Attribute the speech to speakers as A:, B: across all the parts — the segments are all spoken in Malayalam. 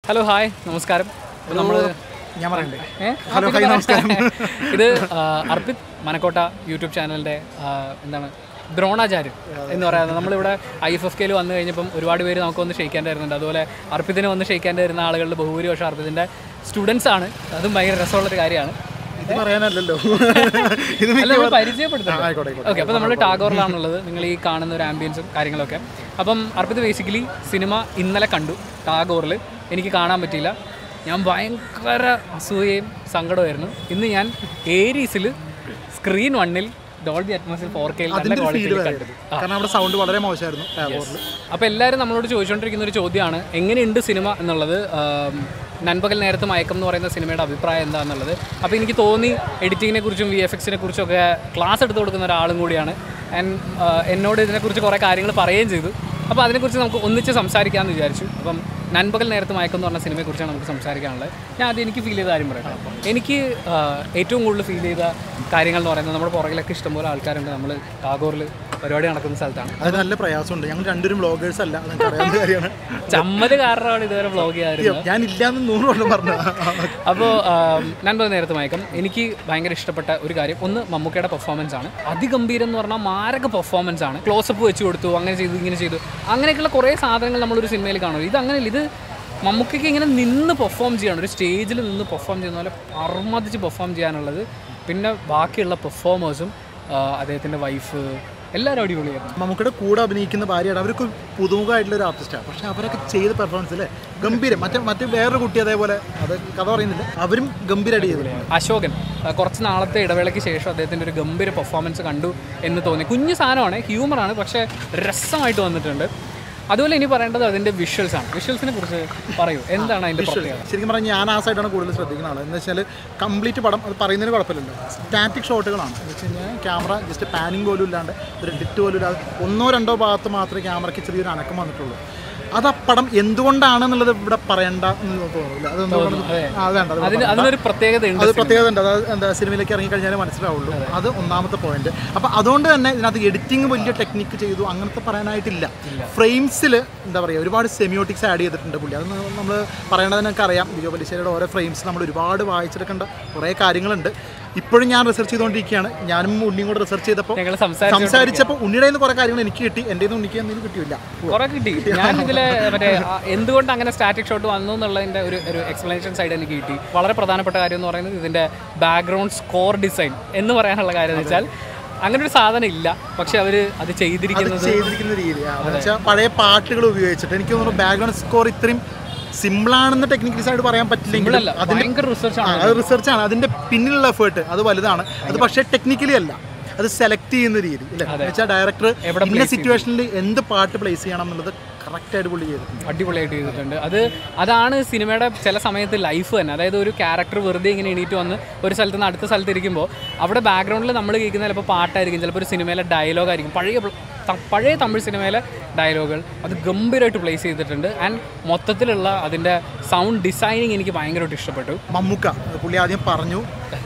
A: ഹലോ ഹായ് നമസ്കാരം നമ്മൾ
B: ഞാൻ പറയണ്ടേ ഹലോ ഹായ് നമസ്കാരം
A: ഇത് ആ, അർപ്പിത് മനക്കോട്ട യൂട്യൂബ് ചാനലിൻ്റെ എന്താണ് ദ്രോണാചാര്യൻ എന്ന് പറയുന്നത് നമ്മളിവിടെ ഐ എഫ് എഫ് കെയിൽ വന്നു കഴിഞ്ഞപ്പം ഒരുപാട് പേര് നമുക്ക് വന്ന് ക്ഷയിക്കാൻ തരുന്നുണ്ട് അതുപോലെ അർപ്പിതിനെ വന്ന് ക്ഷയിക്കാൻ തരുന്ന ആളുകളിൽ ബഹുഭൂരിപക്ഷം അർപ്പിതിൻ്റെ സ്റ്റുഡൻസ് ആണ് അതും ഭയങ്കര രസമുള്ളൊരു കാര്യമാണ്
B: ഇത് പറയാനല്ലല്ലോ ഇത്
A: അല്ല നമ്മൾ
B: മിക്കവാറും-
A: പരിചയപ്പെടുത്തുന്നത്
B: ആ, ആയിക്കോട്ടെ, ആയിക്കോട്ടെ.
A: ഓക്കെ അപ്പോൾ നമ്മൾ ടാഗോറിലാണുള്ളത് നിങ്ങൾ ഈ കാണുന്ന ഒരു ആംബിയൻസും കാര്യങ്ങളൊക്കെ അപ്പം അർപ്പിത് ബേസിക്കലി സിനിമ ഇന്നലെ കണ്ടു ടാഗോറിൽ എനിക്ക് കാണാൻ പറ്റിയില്ല ഞാൻ ഭയങ്കര അസൂയയും സങ്കടമായിരുന്നു ഇന്ന് ഞാൻ ഏരീസിൽ സ്ക്രീൻ വണ്ണിൽ ഡോൾബി അറ്റ്മോസിൽ ഫോർ കെയിൽ നല്ല
B: അതിന്റെ ഒരു ഫീൽ
A: ക്വാളിറ്റിയിൽ കണ്ടത്
B: കാരണം അവിടെ സൗണ്ട് വളരെ മോശമായിരുന്നു ടാഗോറിൽ
A: അപ്പോൾ എല്ലാവരും നമ്മളോട് ചോദിച്ചുകൊണ്ടിരിക്കുന്ന ഒരു ചോദ്യമാണ് എങ്ങനെയുണ്ട് സിനിമ എന്നുള്ളത് ആം, നൻപകൽ നേരത്ത് മയക്കം എന്ന് പറയുന്ന സിനിമയുടെ അഭിപ്രായം എന്താണെന്നുള്ളത് അപ്പോൾ എനിക്ക് തോന്നി എഡിറ്റിങ്ങിനെ കുറിച്ചും വി എഫ് എക്സിനെ കുറിച്ചും ഒക്കെ ക്ലാസ് എടുത്ത് കൊടുക്കുന്ന ഒരാളും കൂടിയാണ് ആൻഡ് എന്നോട് ഇതിനെക്കുറിച്ച് കുറേ കാര്യങ്ങൾ പറയുകയും ചെയ്തു അപ്പോൾ അതിനെക്കുറിച്ച് നമുക്ക് ഒന്നിച്ച് സംസാരിക്കാമെന്ന് വിചാരിച്ചു അപ്പം നൻപകൽ നേരത്ത് മയക്കം എന്ന് പറഞ്ഞ സിനിമയെക്കുറിച്ചാണ് നമുക്ക് സംസാരിക്കാനുള്ളത് ഞാൻ ആദ്യം എനിക്ക് ഫീൽ ചെയ്ത കാര്യം പറയട്ടെ എനിക്ക് ആ, ഏറ്റവും കൂടുതൽ ഫീൽ ചെയ്ത കാര്യങ്ങൾ എന്ന് പറയുന്നത് നമ്മുടെ പുറകിലൊക്കെ ഇഷ്ടംപോലെ ആൾക്കാരുണ്ട് നമ്മൾ ടാഗോറിൽ പരിപാടി നടക്കുന്ന സ്ഥലത്താണ്
B: അത് നല്ല പ്രയാസമുണ്ട് ഞങ്ങൾ രണ്ടുപേരും ബ്ലോഗേഴ്സ് അല്ല അതെനിക്ക് അറിയാവുന്ന കാര്യമാണ്
A: ചമ്മത് കാരണമാണ് ഇതുവരെ വ്ളോഗ് ചെയ്യാറുള്ളത്
B: ഞാൻ ഇല്ലാന്ന് നൂറ് കൊല്ലം പറഞ്ഞു
A: അപ്പോൾ നൻപത് നേരത്തെ മയക്കം എനിക്ക് ഭയങ്കര ഇഷ്ടപ്പെട്ട ഒരു കാര്യം ഒന്ന് മമ്മൂക്കയുടെ പെർഫോമൻസ് ആണ് അതിഗംഭീരം എന്ന് പറഞ്ഞാൽ മാരക പെർഫോമൻസ് ആണ് ക്ലോസപ്പ് വെച്ച് കൊടുത്തു അങ്ങനെ ചെയ്തു ഇങ്ങനെ ചെയ്തു അങ്ങനെയൊക്കെയുള്ള കുറേ സാധനങ്ങൾ നമ്മളൊരു സിനിമയിൽ കാണും ഇത് അങ്ങനെയല്ല ഇത് മമ്മൂക്കയ്ക്ക് ഇങ്ങനെ നിന്ന് പെർഫോം ചെയ്യണം ഒരു സ്റ്റേജിൽ നിന്ന് പെർഫോം ചെയ്യുന്ന പോലെ അർമ്മതിച്ച് പെർഫോം ചെയ്യാനുള്ളത് പിന്നെ ബാക്കിയുള്ള പെർഫോമേഴ്സും അദ്ദേഹത്തിൻ്റെ വൈഫ് എല്ലാവരും അടിപൊളിയായിരുന്നു
B: നമുക്കിടെ കൂടെ അഭിനയിക്കുന്ന ഭാര്യയാണ് അവർക്ക് പുതുമുഖമായിട്ടുള്ള ഒരു ആർട്ടിസ്റ്റാണ് പക്ഷെ അവരൊക്കെ ചെയ്ത പെർഫോമൻസ് അല്ലേ ഗംഭീരം മറ്റേ മറ്റേ വേറൊരു കുട്ടി അതേപോലെ അത് കഥ പറയുന്നില്ല അവരും ഗംഭീരമായിട്ട് ചെയ്തു
A: അശോകൻ ആ, കുറച്ച് നാളത്തെ ഇടവേളയ്ക്ക് ശേഷം അദ്ദേഹത്തിൻ്റെ ഒരു ഗംഭീര പെർഫോമൻസ് കണ്ടു എന്ന് തോന്നി കുഞ്ഞു സാധനമാണ് ഹ്യൂമറാണ് പക്ഷേ രസമായിട്ട് വന്നിട്ടുണ്ട് അതുപോലെ ഇനി പറയേണ്ടത് അതിൻ്റെ വിഷ്വൽസ് ആണ് വിഷ്വൽസിനെ കുറിച്ച് പറയൂ എന്താണ് അതിൻ്റെ പ്രത്യേകത
B: ശരിക്കും പറഞ്ഞാൽ ഞാൻ ആ സൈഡാണ് കൂടുതൽ ശ്രദ്ധിക്കുന്ന ആൾ എന്ന് വെച്ചാൽ കംപ്ലീറ്റ് പടം അത് പറയുന്നതിന് കുഴപ്പമില്ലല്ലോ സ്റ്റാറ്റിക് ഷോട്ടുകളാണ് എന്ന് വെച്ച് കഴിഞ്ഞാൽ ക്യാമറ ജസ്റ്റ് പാനിങ് പോലും ഇല്ലാണ്ട് ഒരു എഡിറ്റ് പോലും ഇല്ലാതെ ഒന്നോ രണ്ടോ ഭാഗത്ത് മാത്രമേ ക്യാമറയ്ക്ക് ചെറിയൊരു അനക്കം വന്നിട്ടുള്ളൂ അത് ആ പടം എന്തുകൊണ്ടാണെന്നുള്ളത് ഇവിടെ പറയണ്ട എന്ന് തോന്നുന്നില്ല അതൊന്നും
A: അതെ.
B: ആ വേണ്ട അത്
A: അതിന് അതിനൊരു പ്രത്യേകത ഉണ്ട്
B: അത് പ്രത്യേകത ഉണ്ട് അത് എന്താ സിനിമയിലേക്ക് ഇറങ്ങി കഴിഞ്ഞാൽ മനസ്സിലാവുള്ളൂ അത് ഒന്നാമത്തെ പോയിന്റ് അപ്പോൾ അതുകൊണ്ട് തന്നെ ഇതിനകത്ത് എഡിറ്റിംഗ് വലിയ ടെക്നിക്ക് ചെയ്തു അങ്ങനത്തെ പറയാനായിട്ടില്ല ഫ്രെയിംസിൽ എന്താ പറയുക ഒരുപാട് സെമിയോട്ടിക്സ് ആഡ് ചെയ്തിട്ടുണ്ട് പുള്ളി അത് നമ്മൾ പറയണത് നിങ്ങൾക്ക് അറിയാം വിജയ പലിശയുടെ ഓരോ ഫ്രെയിംസ് നമ്മൾ ഒരുപാട് വായിച്ചെടുക്കേണ്ട കുറേ കാര്യങ്ങളുണ്ട് ഇപ്പോഴും ഞാൻ റിസർച്ച് ചെയ്തുകൊണ്ടിരിക്കുകയാണ് ഞാനും ഉണ്ണിയും കൂടെ റിസർച്ച് ചെയ്തപ്പോൾ
A: ഞങ്ങൾ സംസാരിച്ചു
B: സംസാരിച്ചപ്പോൾ ഉണ്ണിയുടെ നിന്ന് കുറേ കാര്യങ്ങൾ എനിക്ക് കിട്ടി എൻ്റെ നിന്ന് ഉണ്ണിക്ക് എന്തെങ്കിലും കിട്ടിയില്ല
A: കുറെ കിട്ടി ഞാൻ ഇതിലെ മറ്റേ ആ, എന്തുകൊണ്ട് അങ്ങനെ സ്റ്റാറ്റിക് ഷോട്ട് വന്നു എന്നുള്ളതിന്റെ ഒരു ഒരു എക്സ്പ്ലനേഷൻ സൈഡ് എനിക്ക് കിട്ടി വളരെ പ്രധാനപ്പെട്ട കാര്യം എന്ന് പറയുന്നത് ഇതിന്റെ ബാക്ക്ഗ്രൗണ്ട് സ്കോർ ഡിസൈൻ എന്ന് പറയാനുള്ള കാര്യം എന്ന് വെച്ചാൽ അങ്ങനെ ഒരു സാധനം ഇല്ല പക്ഷെ അവർ അത് ചെയ്തിരിക്കുന്നത്
B: ചെയ്തിരിക്കുന്ന രീതി വെച്ചാൽ പഴയ പാട്ടുകൾ ഉപയോഗിച്ചിട്ട് എനിക്ക് തോന്നുന്നു ബാക്ക്ഗ്രൗണ്ട് സ്കോർ ഇത്രയും സിമ്പിളാണെന്ന് ടെക്നിക്കൽ സൈഡ് പറയാൻ പറ്റില്ലെങ്കിൽ
A: അല്ല ഭയങ്കര റിസർച്ച് ആണ്
B: അത് റിസർച്ച് ആണ് അതിന്റെ പിന്നിലുള്ള എഫേർട്ട് അത് വലുതാണ് അത് പക്ഷേ ടെക്നിക്കലി അല്ല അത് സെലക്ട് ചെയ്യുന്ന രീതി അല്ലേ വെച്ചാൽ ഡയറക്ടർ
A: എവിടെ
B: ഇന്ന സിറ്റുവേഷനിൽ എന്ത് പാട്ട് പ്ലേസ് ചെയ്യണം എന്നുള്ളത് കറക്റ്റ് ആയിട്ട് പുള്ളി ചെയ്തിട്ടുണ്ട്
A: അടിപൊളിയായിട്ട് ചെയ്തിട്ടുണ്ട് അത് അതാണ് സിനിമയുടെ ചില സമയത്ത് ലൈഫ് തന്നെ അതായത് ഒരു ക്യാരക്ടർ വെറുതെ ഇങ്ങനെ എണീറ്റ് വന്ന് ഒരു സ്ഥലത്ത് നിന്ന് അടുത്ത സ്ഥലത്ത് ഇരിക്കുമ്പോൾ അവിടെ ബാക്ക്ഗ്രൗണ്ടിൽ നമ്മൾ കേൾക്കുന്ന ചിലപ്പോൾ പാട്ടായിരിക്കും ചിലപ്പോൾ ഒരു സിനിമയിലെ ഡയലോഗ് ആയിരിക്കും പഴയ പ്ല- ത- പഴയ തമിഴ് സിനിമയിലെ ഡയലോഗുകൾ അത് ഗംഭീരമായിട്ട് പ്ലേസ് ചെയ്തിട്ടുണ്ട് ആൻഡ് മൊത്തത്തിലുള്ള അതിൻ്റെ സൗണ്ട് ഡിസൈനിങ് എനിക്ക് ഭയങ്കരമായിട്ട് ഇഷ്ടപ്പെട്ടു
B: മമ്മൂക്ക പുള്ളി ആദ്യം പറഞ്ഞു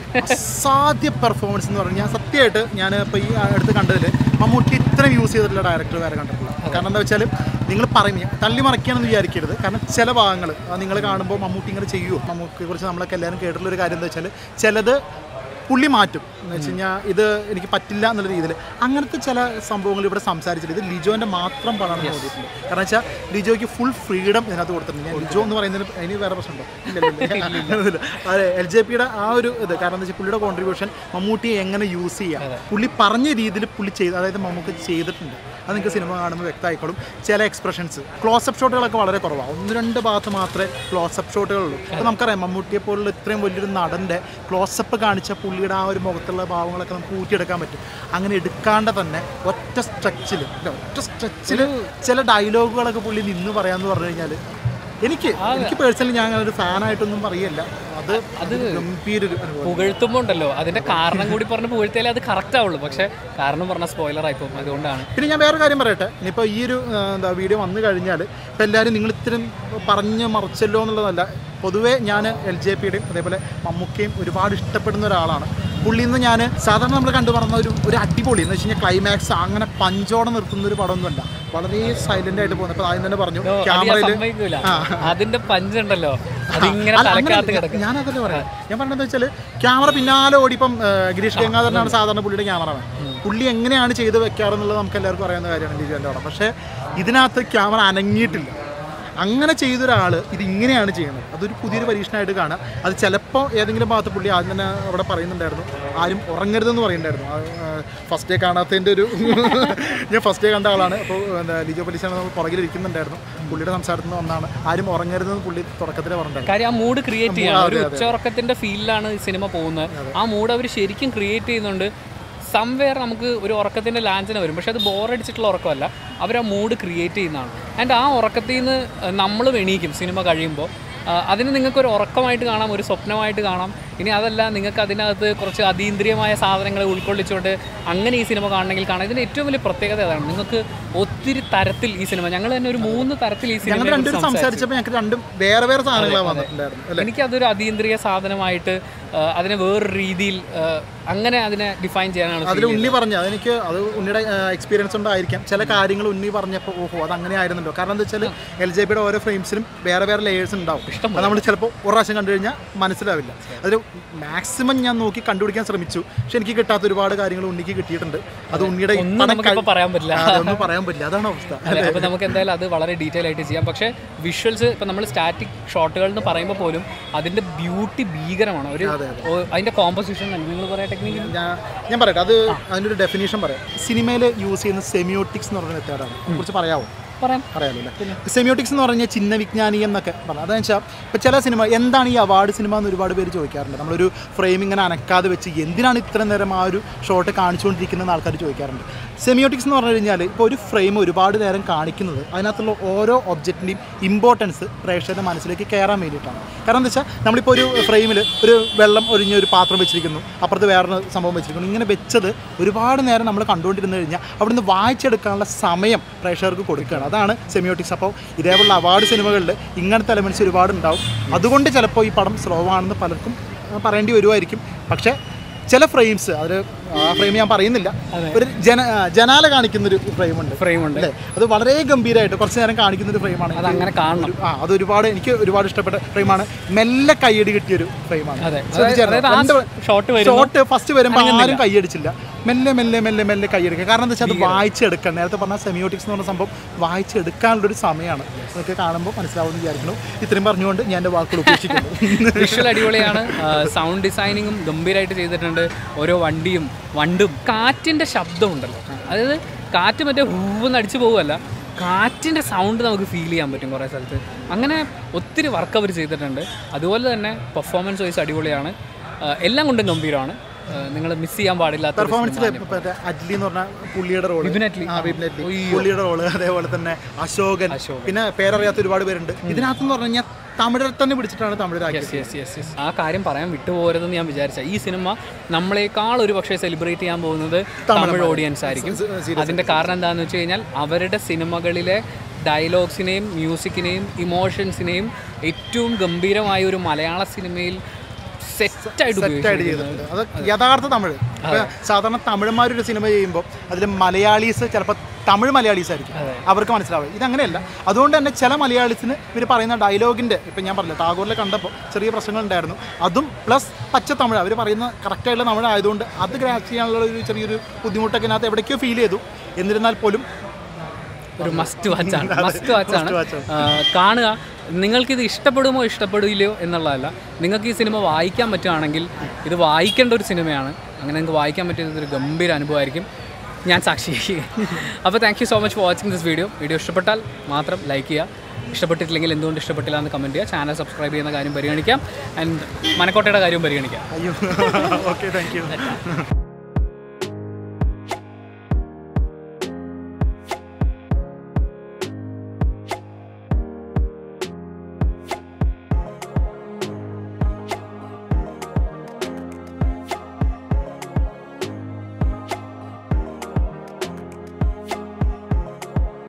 B: അസാധ്യ പെർഫോമൻസ് എന്ന് പറഞ്ഞാൽ സത്യമായിട്ട് ഞാൻ ഇപ്പോൾ ഈ അടുത്ത് കണ്ടതിൽ മമ്മൂട്ടി ഇത്രയും യൂസ് ചെയ്തിട്ടുള്ള ഡയറക്ടർ വേറെ കണ്ടിട്ടില്ല കാരണം എന്താ വെച്ചാൽ നിങ്ങൾ പറയും തള്ളി മറിക്കുകയാണെന്ന് വിചാരിക്കരുത് കാരണം ചില ഭാഗങ്ങൾ നിങ്ങൾ കാണുമ്പോൾ മമ്മൂട്ടി ഇങ്ങനെ ചെയ്യുമോ മമ്മൂട്ടിയെ കുറിച്ച് നമ്മളൊക്കെ എല്ലാവരും കേട്ടിട്ടുള്ള ഒരു കാര്യം എന്താ വെച്ചാൽ ചിലത് പുള്ളി മാറ്റും എന്ന് വെച്ച് കഴിഞ്ഞാൽ ഇത് എനിക്ക് പറ്റില്ല എന്നുള്ള രീതിയിൽ അങ്ങനത്തെ ചില സംഭവങ്ങൾ ഇവിടെ സംസാരിച്ചിട്ട് ഇത് ലിജോൻ്റെ മാത്രം പടമാണെന്ന് തോന്നിയിട്ടുണ്ട് കാരണം വെച്ചാൽ ലിജോയ്ക്ക് ഫുൾ ഫ്രീഡം ഇതിനകത്ത് കൊടുത്തിട്ടുണ്ട് ഞാൻ ലിജോ എന്ന് പറയുന്നതിന് അതിന് വേറെ പ്രശ്നമുണ്ടോ ഇല്ല അതെ എൽ ജെ പിയുടെ ആ ഒരു ഇത് കാരണം എന്താ വെച്ചാൽ പുള്ളിയുടെ കോൺട്രിബ്യൂഷൻ മമ്മൂട്ടിയെ എങ്ങനെ യൂസ് ചെയ്യാം പുള്ളി പറഞ്ഞ രീതിയിൽ പുള്ളി ചെയ്ത് അതായത് മമ്മൂക്ക് ചെയ്തിട്ടുണ്ട് അത് നിങ്ങൾക്ക് സിനിമ കാണുമ്പോൾ വ്യക്തമായിക്കോളും ചില എക്സ്പ്രഷൻസ് ക്ലോസപ്പ് ഷോട്ടുകളൊക്കെ വളരെ കുറവാണ് ഒന്ന് രണ്ട് ഭാഗത്ത് മാത്രമേ ക്ലോസപ്പ് ഷോട്ടുകളുള്ളൂ അപ്പോൾ നമുക്കറിയാം മമ്മൂട്ടിയെ പോലുള്ള ഇത്രയും വലിയൊരു നടൻ്റെ ക്ലോസപ്പ് കാണിച്ച പുള്ളിയുടെ ആ ഒരു മുഖത്തുള്ള ഭാവങ്ങളൊക്കെ നമുക്ക് ഊറ്റിയെടുക്കാൻ പറ്റും അങ്ങനെ എടുക്കാണ്ട് തന്നെ ഒറ്റ സ്ട്രെച്ചിൽ ഒറ്റ സ്ട്രെച്ചിൽ ചില ഡയലോഗുകളൊക്കെ പുള്ളി നിന്ന് പറയാമെന്ന് പറഞ്ഞു കഴിഞ്ഞാൽ എനിക്ക് എനിക്ക് പേഴ്സണലി ഞാൻ അങ്ങനെ ഒരു ഫാനായിട്ടൊന്നും പറയല്ല അത് അത് ഗംഭീര ഒരു അനുഭവം
A: പുകഴ്ത്തുമ്പോൾ ഉണ്ടല്ലോ അതിൻ്റെ കാരണം കൂടി പറഞ്ഞ് പുകഴ്ത്തിയാലേ അത് കറക്റ്റ് ആവുള്ളൂ പക്ഷേ കാരണം പറഞ്ഞ സ്പോയിലർ ആയിപ്പോകും അതുകൊണ്ടാണ്
B: പിന്നെ ഞാൻ വേറെ കാര്യം പറയട്ടെ ഇനിയിപ്പോൾ ഈ ഒരു ആ, എന്താ വീഡിയോ വന്നു കഴിഞ്ഞാൽ ഇപ്പോൾ എല്ലാവരും നിങ്ങൾ ഇത്രയും പറഞ്ഞ് മറിച്ചല്ലോ എന്നുള്ളതല്ല പൊതുവേ ഞാൻ എൽ ജെ പിയുടെയും അതേപോലെ മമ്മൂക്കയും ഒരുപാട് ഇഷ്ടപ്പെടുന്ന ഒരാളാണ് പുള്ളിയിൽ നിന്ന് ഞാൻ സാധാരണ നമ്മൾ കണ്ടു പറഞ്ഞ ഒരു ഒരു അടിപൊളി എന്ന് വെച്ച് കഴിഞ്ഞാൽ ക്ലൈമാക്സ് അങ്ങനെ പഞ്ചോടെ നിർത്തുന്ന ഒരു പടമൊന്നുമല്ല വളരെ സൈലന്റ് ആയിട്ട് പോകുന്നത് അപ്പോൾ ആദ്യം തന്നെ പറഞ്ഞു
A: അത് ഞാൻ
B: ക്യാമറയിൽ
A: സമ്മതിക്കൂല അതിന്റെ പഞ്ച് ഉണ്ടല്ലോ അതിങ്ങനെ
B: അല്ല,
A: തലക്കകത്ത്
B: അങ്ങനെയല്ല.
A: കിടക്കും
B: ഞാനതല്ലേ പറയാം ഞാൻ പറഞ്ഞത് വെച്ചാൽ ക്യാമറ പിന്നാലെ ഓടിപ്പം ഗിരീഷ് ഗംഗാധരനാണ് സാധാരണ പുള്ളിയുടെ ക്യാമറമാൻ പുള്ളി എങ്ങനെയാണ് ചെയ്ത് വെക്കാറെന്നുള്ളത് നമുക്ക് എല്ലാവർക്കും അറിയാവുന്ന കാര്യമാണ് ലിജുവിൻ്റെ അവിടെ പക്ഷേ ഇതിനകത്ത് ക്യാമറ അനങ്ങിയിട്ടില്ല അങ്ങനെ ചെയ്തൊരാൾ ഇത് ഇങ്ങനെയാണ് ചെയ്യുന്നത് അതൊരു പുതിയൊരു പരീക്ഷണമായിട്ട് കാണാം അത് ചിലപ്പോൾ ഏതെങ്കിലും ഭാഗത്ത് പുള്ളി ആദ്യം തന്നെ അവിടെ പറയുന്നുണ്ടായിരുന്നു ആരും ഉറങ്ങരുതെന്ന് പറയുന്നുണ്ടായിരുന്നു ഫസ്റ്റ് ഡേ കാണാത്തതിൻ്റെ ഒരു ഞാൻ ഫസ്റ്റ് ഡേ കണ്ട ആളാണ് അപ്പോൾ എന്താ ലിജോ പലിശാണ് നമ്മൾ പുറകിൽ ഇരിക്കുന്നുണ്ടായിരുന്നു പുള്ളിയുടെ സംസാരത്തിൽ നിന്ന് ഒന്നാണ് ആരും ഉറങ്ങരുതെന്ന് പുള്ളി തുടക്കത്തിൽ പറഞ്ഞിട്ടുണ്ടായിരുന്നു
A: കാര്യം ആ മൂഡ് ക്രിയേറ്റ് ചെയ്യണം ഒരു ഉച്ചയുറക്കത്തിന്റെ ഫീലിലാണ് ഈ സിനിമ പോകുന്നത് ആ മൂഡ് അവർ ശരിക്കും ക്രിയേറ്റ് ചെയ്യുന്നുണ്ട് സംവെയർ നമുക്ക് ഒരു ഉറക്കത്തിന്റെ ലാഞ്ചന വരും പക്ഷെ അത് ബോറടിച്ചിട്ടുള്ള ഉറക്കമല്ല അവർ ആ മൂഡ് ക്രിയേറ്റ് ചെയ്യുന്നതാണ് ആൻഡ് ആ ഉറക്കത്തിൽ നിന്ന് നമ്മൾ എണീക്കും സിനിമ കഴിയുമ്പോൾ അതിന് നിങ്ങൾക്ക് ഒരു ഉറക്കമായിട്ട് കാണാം ഒരു സ്വപ്നമായിട്ട് കാണാം ഇനി അതല്ല നിങ്ങൾക്ക് അതിനകത്ത് കുറച്ച് അതീന്ദ്രിയമായ സാധനങ്ങൾ ഉൾക്കൊള്ളിച്ചുകൊണ്ട് അങ്ങനെ ഈ സിനിമ കാണണമെങ്കിൽ കാണാം ഇതിൻ്റെ ഏറ്റവും വലിയ പ്രത്യേകത അതാണ് നിങ്ങൾക്ക് ഒത്തിരി തരത്തിൽ ഈ സിനിമ ഞങ്ങൾ തന്നെ ഒരു മൂന്ന് തരത്തിൽ ഈ
B: ഞങ്ങൾ
A: സിനിമ
B: രണ്ടുപേരും സംസാരിച്ചപ്പോൾ ഞങ്ങൾക്ക് രണ്ടും വേറെ വേറെ സാധനങ്ങളാണ് വന്നിട്ടുണ്ടായിരുന്നു അല്ലേ
A: എനിക്കതൊരു അതീന്ദ്രിയ സാധനമായിട്ട് ആ, അതിനെ വേറൊരു രീതിയിൽ ആ, അങ്ങനെ അതിനെ ഡിഫൈൻ ചെയ്യാനാണ്
B: അതിൽ ഉണ്ണി പറഞ്ഞു അതെനിക്ക് അത് ഉണ്ണിയുടെ എക്സ്പീരിയൻസ് ഉണ്ടായിരിക്കാം ചില കാര്യങ്ങൾ ഉണ്ണി പറഞ്ഞപ്പോൾ ഓഹോ അത് അങ്ങനെ ആയിരുന്നല്ലോ കാരണം എന്താ വെച്ചാൽ എൽ ജെ പിയുടെ ഓരോ ഫ്രെയിംസിലും വേറെ വേറെ ലേയേഴ്സ് ഉണ്ടാവും അത് നമ്മൾ ചിലപ്പോൾ ഒരു പ്രാവശ്യം കണ്ടു കഴിഞ്ഞാൽ മനസ്സിലാവില്ല അതിൽ മാക്സിമം ഞാൻ നോക്കി കണ്ടുപിടിക്കാൻ ശ്രമിച്ചു പക്ഷെ എനിക്ക് കിട്ടാത്ത ഒരുപാട് കാര്യങ്ങൾ ഉണ്ണിക്ക് കിട്ടിയിട്ടുണ്ട് അത് ഉണ്ണിയുടെ ഈ
A: ഒന്നും
B: പടം
A: നമുക്കിപ്പോൾ പറയാൻ പറ്റില്ല
B: ആ, അതൊന്നും പറയാൻ പറ്റില്ല അതാണ് അവസ്ഥ
A: അതെ അപ്പോൾ നമുക്ക് എന്തായാലും അത് വളരെ ഡീറ്റെയിൽ ആയിട്ട് ചെയ്യാം പക്ഷേ വിഷ്വൽസ് ഇപ്പം നമ്മൾ സ്റ്റാറ്റിക് ഷോട്ടുകൾ എന്ന് പറയുമ്പോൾ പോലും അതിൻ്റെ ബ്യൂട്ടി ഭീകരമാണ് ഒരു ഓ- അതിൻ്റെ കോമ്പോസിഷൻ നിങ്ങൾ പറയാം ടെക്നിക്കൽ
B: ഞാൻ ഞാൻ പറയട്ടെ അത് അതിൻ്റെ ഒരു ഡെഫിനേഷൻ പറയാം സിനിമയിൽ യൂസ് ചെയ്യുന്ന സെമിയോട്ടിക്സ് എന്ന് പറയുന്ന മെത്തേഡാണ് കുറിച്ച് പറയാമോ
A: പറയാം
B: അറിയാലോ അല്ലേ സെമിയോട്ടിക്സ് എന്ന് പറഞ്ഞാൽ ചിഹ്ന വിജ്ഞാനി എന്നൊക്കെ പറഞ്ഞു അതെന്ന് വെച്ചാൽ ഇപ്പോൾ ചില സിനിമ എന്താണ് ഈ അവാർഡ് സിനിമ എന്ന് ഒരുപാട് പേര് ചോദിക്കാറുണ്ട് നമ്മളൊരു ഫ്രെയിം ഇങ്ങനെ അനക്കാതെ വെച്ച് എന്തിനാണ് ഇത്ര നേരം ആ ഒരു ഷോട്ട് കാണിച്ചുകൊണ്ടിരിക്കുന്നതെന്ന് ആൾക്കാർ ചോദിക്കാറുണ്ട് സെമിയോട്ടിക്സ് എന്ന് പറഞ്ഞു കഴിഞ്ഞാൽ ഇപ്പോൾ ഒരു ഫ്രെയിം ഒരുപാട് നേരം കാണിക്കുന്നത് അതിനകത്തുള്ള ഓരോ ഒബ്ജക്റ്റിൻ്റെയും ഇമ്പോർട്ടൻസ് പ്രേക്ഷകരുടെ മനസ്സിലേക്ക് കയറാൻ വേണ്ടിയിട്ടാണ് കാരണം എന്താ വെച്ചാൽ നമ്മളിപ്പോൾ ഒരു ഫ്രെയിമിൽ ഒരു വെള്ളം ഒഴിഞ്ഞ ഒരു പാത്രം വെച്ചിരിക്കുന്നു അപ്പുറത്ത് വേറൊരു സംഭവം വെച്ചിരിക്കുന്നു ഇങ്ങനെ വെച്ചത് ഒരുപാട് നേരം നമ്മൾ കണ്ടുകൊണ്ടിരുന്നു കഴിഞ്ഞാൽ അവിടുന്ന് വായിച്ചെടുക്കാനുള്ള സമയം പ്രേക്ഷകർക്ക് കൊടുക്കുകയാണ് അതാണ് സെമിയോട്ടിക്സ് അപ്പോൾ ഇതേപോലുള്ള അവാർഡ് സിനിമകളിൽ ഇങ്ങനത്തെ എലമെൻറ്റ്സ് ഒരുപാട് ഉണ്ടാവും അതുകൊണ്ട് ചിലപ്പോൾ ഈ പടം സ്ലോ ആണെന്ന് പലർക്കും ആ, പറയേണ്ടി വരുമായിരിക്കും പക്ഷേ ചില ഫ്രെയിംസ് അത് ആ ഫ്രെയിം ഞാൻ പറയുന്നില്ല ഒരു ജന ആ, ജനാല കാണിക്കുന്ന ഒരു ഫ്രെയിം ഉണ്ട്
A: ഫ്രെയിം ഉണ്ട്
B: അല്ലേ അത് വളരെ ഗംഭീരമായിട്ട് കുറച്ച് നേരം കാണിക്കുന്ന ഒരു ഫ്രെയിമാണ്
A: അത് അങ്ങനെ കാണണം
B: ഒരു- ആ അത് ഒരുപാട് എനിക്ക് ഒരുപാട് ഇഷ്ടപ്പെട്ട ഫ്രെയിമാണ് മെല്ലെ കൈയടി കിട്ടിയ ഒരു ഫ്രെയിമാണ്
A: അതെ
B: ശ്രദ്ധിച്ചായിരുന്നോ?
A: അതായത് ആ
B: രണ്ട്
A: ഷോട്ട് വരും
B: ഷോട്ട് ഫസ്റ്റ് വരുമ്പോൾ ആരും കൈയടിച്ചില്ല മെല്ലെ മെല്ലെ മെല്ലെ മെല്ലെ കൈയടിക്കുക കാരണം എന്താ വെച്ചാൽ അത് വായിച്ചെടുക്കാൻ നേരത്തെ പറഞ്ഞ സെമിയോട്ടിക്സ് എന്ന് പറഞ്ഞ സംഭവം വായിച്ചെടുക്കാനുള്ള ഒരു സമയമാണ് അതൊക്കെ കാണുമ്പോൾ മനസ്സിലാവുമെന്ന് വിചാരിക്കുന്നു ഇത്രയും പറഞ്ഞുകൊണ്ട് ഞാൻ എൻ്റെ വാക്കുകൾ ഉപേക്ഷിക്കുന്നു
A: വിഷ്വൽ അടിപൊളിയാണ് സൗണ്ട് ഡിസൈനിങ്ങും ഗംഭീരമായിട്ട് ചെയ്തിട്ടുണ്ട് ഓരോ വണ്ടിയും വണ്ടും കാറ്റിൻ്റെ ശബ്ദം ഉണ്ടല്ലോ അതായത് കാറ്റ് മറ്റേ ഹൂവെന്ന് അടിച്ചു പോകുമല്ല കാറ്റിൻ്റെ സൗണ്ട് നമുക്ക് ഫീൽ ചെയ്യാൻ പറ്റും കുറേ സ്ഥലത്ത് അങ്ങനെ ഒത്തിരി വർക്ക് അവർ ചെയ്തിട്ടുണ്ട് അതുപോലെ തന്നെ പെർഫോമൻസ് വൈസ് അടിപൊളിയാണ് ആ, എല്ലാം കൊണ്ടും ഗംഭീരമാണ് നിങ്ങൾ മിസ് ചെയ്യാൻ പാടില്ലാത്ത ഒരു
B: പെർഫോമൻസിൽ
A: സിനിമ.
B: അഡ്ലി എന്ന് പറഞ്ഞ പുള്ളിയുടെ റോള്
A: വിപിൻ അറ്റ്ലി.
B: ആ വിപിൻ അറ്റ്ലി പുള്ളിയുടെ റോള് അതേപോലെ തന്നെ അശോകൻ
A: അശോകൻ.
B: പിന്നെ പേരറിയാത്ത ഒരുപാട് പേരുണ്ട് ഇതിനകത്തെന്ന് പറഞ്ഞു കഴിഞ്ഞാൽ തമിഴർ തന്നെ പിടിച്ചിട്ടാണ് തമിഴരാക്കിയത്
A: യെസ് യെസ് യെസ് ആ കാര്യം പറയാൻ വിട്ടുപോകരുതെന്ന് ഞാൻ വിചാരിച്ച ഈ സിനിമ നമ്മളെക്കാൾ ഒരു പക്ഷേ സെലിബ്രേറ്റ് ചെയ്യാൻ പോകുന്നത് തമിഴ് ഓഡിയൻസ് ആയിരിക്കും അതിൻ്റെ കാരണം എന്താണെന്ന് വെച്ച് കഴിഞ്ഞാൽ അവരുടെ സിനിമകളിലെ ഡയലോഗ്സിനെയും മ്യൂസിക്കിനെയും ഇമോഷൻസിനെയും ഏറ്റവും ഗംഭീരമായ ഒരു മലയാള സിനിമയിൽ സെറ്റായിട്ട്
B: സെറ്റായിട്ട് ചെയ്തിട്ടുണ്ട് അത് യഥാർത്ഥ തമിഴ് ഇപ്പൊ സാധാരണ തമിഴന്മാർ ഒരു സിനിമ ചെയ്യുമ്പോൾ അതിൽ മലയാളീസ് ചിലപ്പോൾ തമിഴ് മലയാളീസ് ആയിരിക്കും അവർക്ക് മനസ്സിലാവും ഇതങ്ങനെയല്ല അതുകൊണ്ട് തന്നെ ചില മലയാളീസിന് ഇവർ പറയുന്ന ഡയലോഗിൻ്റെ ഇപ്പം ഞാൻ പറഞ്ഞില്ല ടാഗോറിൽ കണ്ടപ്പോൾ ചെറിയ പ്രശ്നങ്ങളുണ്ടായിരുന്നു അതും പ്ലസ് പച്ച തമിഴ് അവർ പറയുന്ന കറക്റ്റായിട്ടുള്ള തമിഴ് ആയതുകൊണ്ട് അത് ഗ്രാച്ച് ചെയ്യാനുള്ള ഒരു ചെറിയൊരു ബുദ്ധിമുട്ടൊക്കെ ഇതിനകത്ത് എവിടേക്കോ ഫീൽ ചെയ്തു എന്നിരുന്നാൽ പോലും
A: ഒരു മസ്റ്റ് വാച്ചാണ് മസ്റ്റ് വാച്ചാണ്
B: Must watch
A: കാണുക നിങ്ങൾക്കിത് ഇഷ്ടപ്പെടുമോ ഇഷ്ടപ്പെടില്ലയോ എന്നുള്ളതല്ല നിങ്ങൾക്ക് ഈ സിനിമ വായിക്കാൻ പറ്റുകയാണെങ്കിൽ ഇത് വായിക്കേണ്ട ഒരു സിനിമയാണ് അങ്ങനെ നിങ്ങൾക്ക് വായിക്കാൻ പറ്റിയത് ഒരു ഗംഭീര അനുഭവമായിരിക്കും ഞാൻ സാക്ഷി അപ്പോൾ thank you so much for watching this video video ഇഷ്ടപ്പെട്ടാൽ മാത്രം ലൈക്ക് ചെയ്യുക ഇഷ്ടപ്പെട്ടിട്ടില്ലെങ്കിൽ എന്തുകൊണ്ട് ഇഷ്ടപ്പെട്ടില്ല എന്ന് കമൻറ്റ് ചെയ്യുക ചാനൽ സബ്സ്ക്രൈബ് ചെയ്യുന്ന കാര്യം പരിഗണിക്കാം ആൻഡ് മനക്കോട്ടയുടെ കാര്യവും പരിഗണിക്കാം
B: അയ്യോ ഓക്കെ താങ്ക് യു